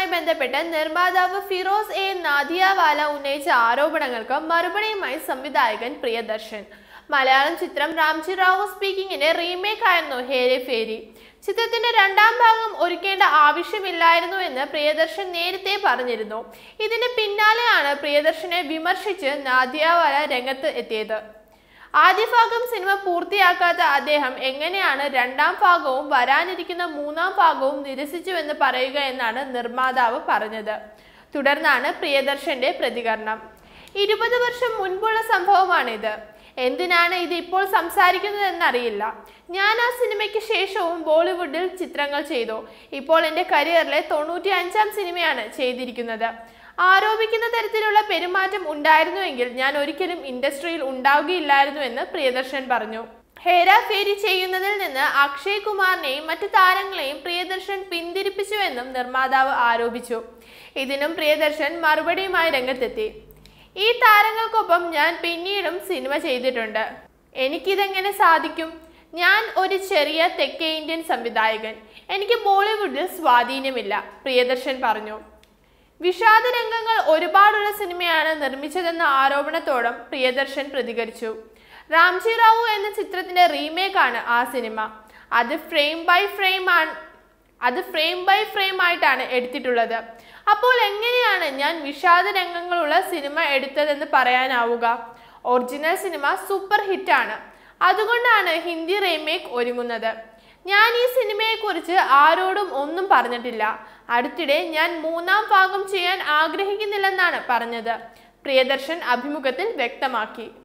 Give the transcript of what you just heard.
ചിത്രവുമായി ബന്ധപ്പെട്ട് നിർമ്മാതാവ് ഫിറോസ് എ നാദിയാവാല ഉന്നയിച്ച ആരോപണങ്ങൾക്ക് മറുപടിയുമായി സംവിധായകൻ പ്രിയദർശൻ മലയാളം ചിത്രം രാംജി റാവു സ്പീക്കിങ്ങിന്റെ റീമേക്ക് ആയിരുന്നു ഹേരെ ഫേരി ചിത്രത്തിന്റെ രണ്ടാം ഭാഗം ഒരുക്കേണ്ട ആവശ്യമില്ലായിരുന്നു എന്ന് പ്രിയദർശൻ നേരത്തെ പറഞ്ഞിരുന്നു ഇതിന് പിന്നാലെയാണ് പ്രിയദർശനെ വിമർശിച്ച് നാദിയാവാല രംഗത്ത് എത്തിയത് ആദ്യ ഭാഗം സിനിമ പൂർത്തിയാക്കാത്ത അദ്ദേഹം എങ്ങനെയാണ് രണ്ടാം ഭാഗവും വരാനിരിക്കുന്ന മൂന്നാം ഭാഗവും നിരസിച്ചുവെന്ന് പറയുക എന്നാണ് നിർമ്മാതാവ് പറഞ്ഞത് തുടർന്നാണ് പ്രിയദർശന്റെ പ്രതികരണം ഇരുപത് വർഷം മുൻപുള്ള സംഭവമാണിത് എന്തിനാണ് ഇത് ഇപ്പോൾ സംസാരിക്കുന്നതെന്നറിയില്ല ഞാൻ ആ സിനിമയ്ക്ക് ശേഷവും ബോളിവുഡിൽ ചിത്രങ്ങൾ ചെയ്തു ഇപ്പോൾ എൻ്റെ കരിയറിലെ തൊണ്ണൂറ്റി അഞ്ചാം സിനിമയാണ് ചെയ്തിരിക്കുന്നത് ആരോപിക്കുന്ന തരത്തിലുള്ള പെരുമാറ്റം ഉണ്ടായിരുന്നുവെങ്കിൽ ഞാൻ ഒരിക്കലും ഇൻഡസ്ട്രിയിൽ ഉണ്ടാവുകയില്ലായിരുന്നു എന്ന് പ്രിയദർശൻ പറഞ്ഞു ഹേര ഫേരി ചെയ്യുന്നതിൽ നിന്ന് അക്ഷയ് കുമാറിനെയും മറ്റു താരങ്ങളെയും പ്രിയദർശൻ പിന്തിരിപ്പിച്ചുവെന്നും നിർമ്മാതാവ് ആരോപിച്ചു ഇതിനും പ്രിയദർശൻ മറുപടിയുമായി രംഗത്തെത്തി ഈ താരങ്ങൾക്കൊപ്പം ഞാൻ പിന്നീടും സിനിമ ചെയ്തിട്ടുണ്ട് എനിക്കിതെങ്ങനെ സാധിക്കും ഞാൻ ഒരു ചെറിയ തെക്കേ ഇന്ത്യൻ സംവിധായകൻ എനിക്ക് ബോളിവുഡിൽ സ്വാധീനമില്ല പ്രിയദർശൻ പറഞ്ഞു വിഷാദ രംഗങ്ങൾ ഒരുപാടുള്ള സിനിമയാണ് നിർമ്മിച്ചതെന്ന ആരോപണത്തോടും പ്രിയദർശൻ പ്രതികരിച്ചു രാംജി റാവു എന്ന ചിത്രത്തിന്റെ റീമേക്കാണ് ആ സിനിമ അത് ഫ്രെയിം ബൈ ഫ്രെയിം ആണ് അത് ഫ്രെയിം ബൈ ഫ്രെയിം ആയിട്ടാണ് എടുത്തിട്ടുള്ളത് അപ്പോൾ എങ്ങനെയാണ് ഞാൻ വിഷാദ രംഗങ്ങളുള്ള സിനിമ എടുത്തതെന്ന് പറയാനാവുക ഒറിജിനൽ സിനിമ സൂപ്പർ ഹിറ്റാണ് അതുകൊണ്ടാണ് ഹിന്ദി റീമേക്ക് ഒരുങ്ങുന്നത് ഞാൻ ഈ സിനിമയെക്കുറിച്ച് ആരോടും ഒന്നും പറഞ്ഞിട്ടില്ല അടുത്തിടെ ഞാൻ മൂന്നാം ഭാഗം ചെയ്യാൻ ആഗ്രഹിക്കുന്നില്ലെന്നാണ് പറഞ്ഞത് പ്രിയദർശൻ അഭിമുഖത്തിൽ വ്യക്തമാക്കി